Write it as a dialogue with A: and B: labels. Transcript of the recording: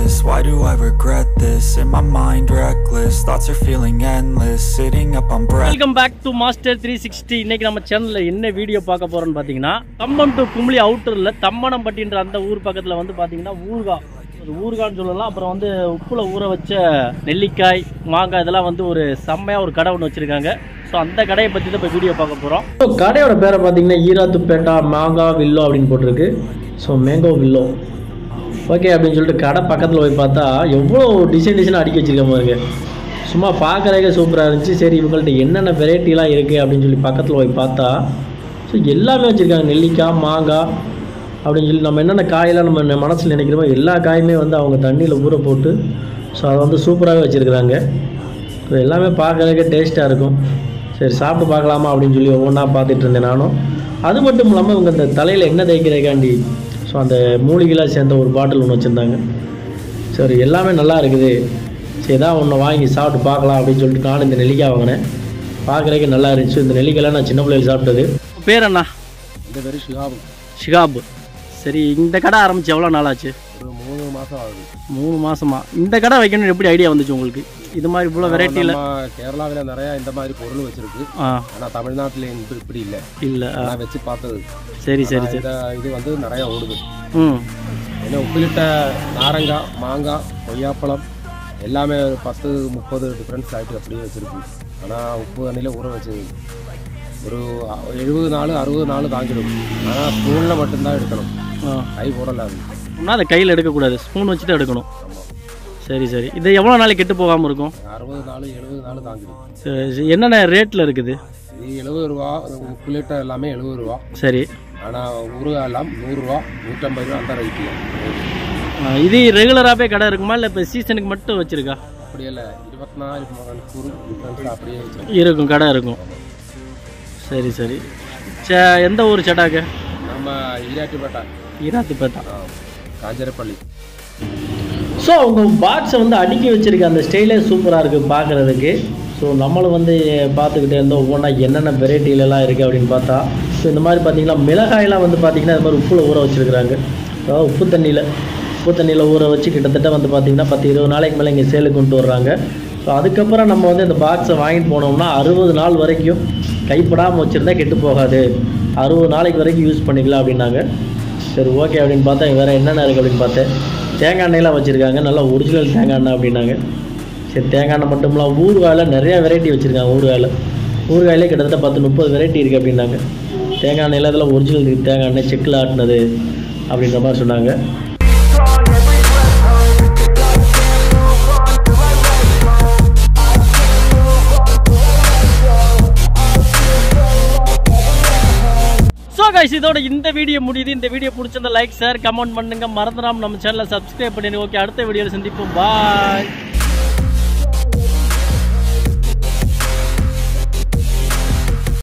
A: this? Why do I regret this? In my mind reckless, thoughts are feeling endless Sitting up on breath
B: welcome back to master three sixty இன்னைக்கு நம்ம சேனலில் என்ன video பார்க்க போறோம்னு பார்த்தீங்கன்னா கம்பம் to Kumily அவுட்டரில் தம்மனம்பட்டின்ற அந்த ஊர் பக்கத்தில் வந்து பார்த்தீங்கன்னா ஊறுகாய் ஒரு ஊறுகான்னு சொல்லலாம் அப்புறம் வந்து உப்புல ஊற வச்ச நெல்லிக்காய் மாங்காய் இதெல்லாம் வந்து ஒரு செம்மையாக ஒரு கடை ஒன்று வச்சுருக்காங்க ஸோ அந்த கடையை பற்றி தான் இப்போ வீடியோ பார்க்க போகிறோம்
C: கடையோட பேரை பார்த்தீங்கன்னா ஈராத்துப்பேட்டா மாங்கா வில்லோ அப்படின்னு போட்டிருக்கு ஸோ மேங்கோ வில்லோ ஓகே அப்படின்னு சொல்லிட்டு கடை பக்கத்தில் போய் பார்த்தா எவ்வளோ டிசைன் டிசைனாக அடுக்கி வச்சிருக்க பாருங்க சும்மா பார்க்குறதுக்கே சூப்பராக இருந்துச்சு சரி இவங்கள்ட்ட என்னென்ன வெரைட்டிலாம் இருக்குது அப்படின்னு சொல்லி பக்கத்தில் போய் பார்த்தா ஸோ எல்லாமே வச்சுருக்காங்க நெல்லிக்காய் மாங்காய் அப்படின்னு சொல்லி நம்ம என்னென்ன காயெல்லாம் நம்ம மனசில் நினைக்கிறோமோ எல்லா காயுமே வந்து அவங்க தண்ணியில் ஊற போட்டு ஸோ அதை வந்து சூப்பராகவே வச்சுருக்குறாங்க ஸோ எல்லாமே பார்க்கறதுக்கே டேஸ்ட்டாக இருக்கும் சரி சாப்பிட்டு பார்க்கலாமா அப்படின்னு சொல்லி ஒவ்வொன்றா பார்த்துட்டு இருந்தேன் நானும் அது மட்டும் இல்லாமல் இவங்க இந்த தலையில் எண்ணெய் தேய்க்கிறதுக்காண்டி ஸோ அந்த மூலிகைலாம் சேர்ந்த ஒரு பாட்டில் ஒன்று வச்சுருந்தாங்க சரி எல்லாமே நல்லா இருக்குது சரி தான் ஒன்று வாங்கி சாப்பிட்டு பார்க்கலாம் அப்படின்னு சொல்லிட்டு நானும் இந்த நெல்லிக்காய் வாங்கினேன் பார்க்குறதுக்கு நல்லா இருந்துச்சு இந்த நெல்லிக்காய்லாம் நான் சின்ன பிள்ளைகள் சாப்பிட்டது
B: பேர் என்ன
D: இந்த பேர் ஷிகாப்
B: ஷிகாப் சரி இந்த கடை ஆரம்பிச்சு எவ்வளோ நாள் ஆச்சு
D: ஒரு மூணு மாதம் ஆகுது
B: மூணு மாசமா இந்த கடை வைக்கணும்னு எப்படி ஐடியா வந்துச்சு உங்களுக்கு இது மாதிரி இவ்வளோ வெரைட்டியில்
D: நம்ம கேரளாவில் நிறைய இந்த மாதிரி பொருள் வச்சிருக்கு
B: ஆ
D: ஆனால் தமிழ்நாட்டில் இப்படி இப்படி இல்லை
B: இல்லை
D: நான் வச்சு பார்த்தது
B: சரி சரி
D: ஆனா
B: சரி
D: இந்த இது வந்து நிறைய ஓடுது
B: ம்
D: ஏன்னா உப்பிலிட்ட நாரங்காய் மாங்காய் கொய்யாப்பழம் எல்லாமே ஒரு பத்து முப்பது டிஃப்ரெண்ட்ஸ் ஆகிட்டு அப்படியே வச்சிருக்கு ஆனால் உப்பு தண்ணியில் ஊற வச்சது ஒரு எழுபது நாள் அறுபது நாள் தாங்கிடும் ஆனால் ஸ்பூனில் மட்டும்தான் எடுக்கணும்
B: ஆ
D: கை போடல அது
B: அப்படின்னா அதை கையில் எடுக்கக்கூடாது ஸ்பூன் வச்சு தான் எடுக்கணும்
D: ஆமாம்
B: சரி சரி இது எவ்வளோ நாளைக்கு கெட்டு போகாமல் இருக்கும்
D: அறுபது நாள் எழுபது நாள் தாங்கிடும்
B: சரி, சரி. என்னென்ன ரேட்டில் இருக்குது
D: இது எழுபது ரூபா உப்புலிட்ட எல்லாமே எழுபது ரூபா
B: சரி
D: ஆனால் ஊறுகாய் எல்லாம் நூறுரூவா நூற்றம்பது ரூபா அந்த ரேட்டில்
B: ஆ, இது ரெகுலராகவே கடை இருக்குமா இல்லை இப்போ சீசனுக்கு மட்டும் வச்சுருக்கா
D: அப்படியே இல்லை இருபத்தி நாலு குறு டிஃப்ரெண்ட்ஸ் அப்படியே வச்சிருக்கோம்
B: இருக்கும் கடை இருக்கும் சரி சரி சே எந்த ஊர் சட்டாக்கு
D: நம்ம ஈராட்டுப்பேட்டை
B: ஈராத்துப்பேட்டா
D: ஆ, காஞ்சரப்பள்ளி
C: ஸோ அவங்க பாக்ஸை வந்து அடுக்கி வச்சிருக்க அந்த ஸ்டைலே சூப்பராக இருக்குது பார்க்குறதுக்கு ஸோ நம்மளும் வந்து பார்த்துக்கிட்டே இருந்தோம் ஒவ்வொன்றா என்னென்ன வெரைட்டிலலாம் இருக்குது அப்படின்னு பார்த்தா ஸோ இந்த மாதிரி பார்த்தீங்கன்னா மிளகாயெல்லாம் வந்து பார்த்திங்கன்னா இது மாதிரி உப்பில் ஊற வச்சுருக்குறாங்க அதாவது உப்பு தண்ணியில் உப்பு தண்ணியில் ஊற வச்சு கிட்டத்தட்ட வந்து பார்த்திங்கன்னா பத்து இருபது நாளைக்கு மேலே இங்கே சேலுக்கு கொண்டு வர்றாங்க ஸோ அதுக்கப்புறம் நம்ம வந்து இந்த பாக்ஸை வாங்கிட்டு போனோம்னா அறுபது நாள் வரைக்கும் கைப்படாமல் வச்சுருந்தா கெட்டு போகாது அறுபது நாளைக்கு வரைக்கும் யூஸ் பண்ணிக்கலாம் அப்படின்னாங்க சரி ஓகே அப்படின்னு பார்த்தா வேறு என்னென்ன இருக்குது அப்படின்னு பார்த்தேன் தேங்காய் எண்ணெயெல்லாம் வச்சுருக்காங்க நல்லா ஒரிஜினல் தேங்காய் எண்ணெய் அப்படின்னாங்க சரி தேங்காய் எண்ணெய் மட்டும் இல்லாமல் ஊறுகாயில் நிறைய வெரைட்டி வச்சுருக்காங்க ஊறுகாயில் ஊறுகாயிலே கிட்டத்தட்ட பத்து முப்பது வெரைட்டி இருக்குது அப்படின்னாங்க தேங்காய் எண்ணெயில் இதெல்லாம் ஒரிஜினல் தேங்காய் எண்ணெய் செக்கில் ஆட்டினது அப்படின்ற மாதிரி சொன்னாங்க
B: ஸோ கைஸ் இதோட இந்த வீடியோ முடியுது இந்த வீடியோ பிடிச்சிருந்த லைக் ஷேர் கமெண்ட் பண்ணுங்க மறந்துடாம நம்ம சேனலை சப்ஸ்கிரைப் பண்ணிடுங்க ஓகே அடுத்த வீடியோவில் சந்திப்போம் பாய்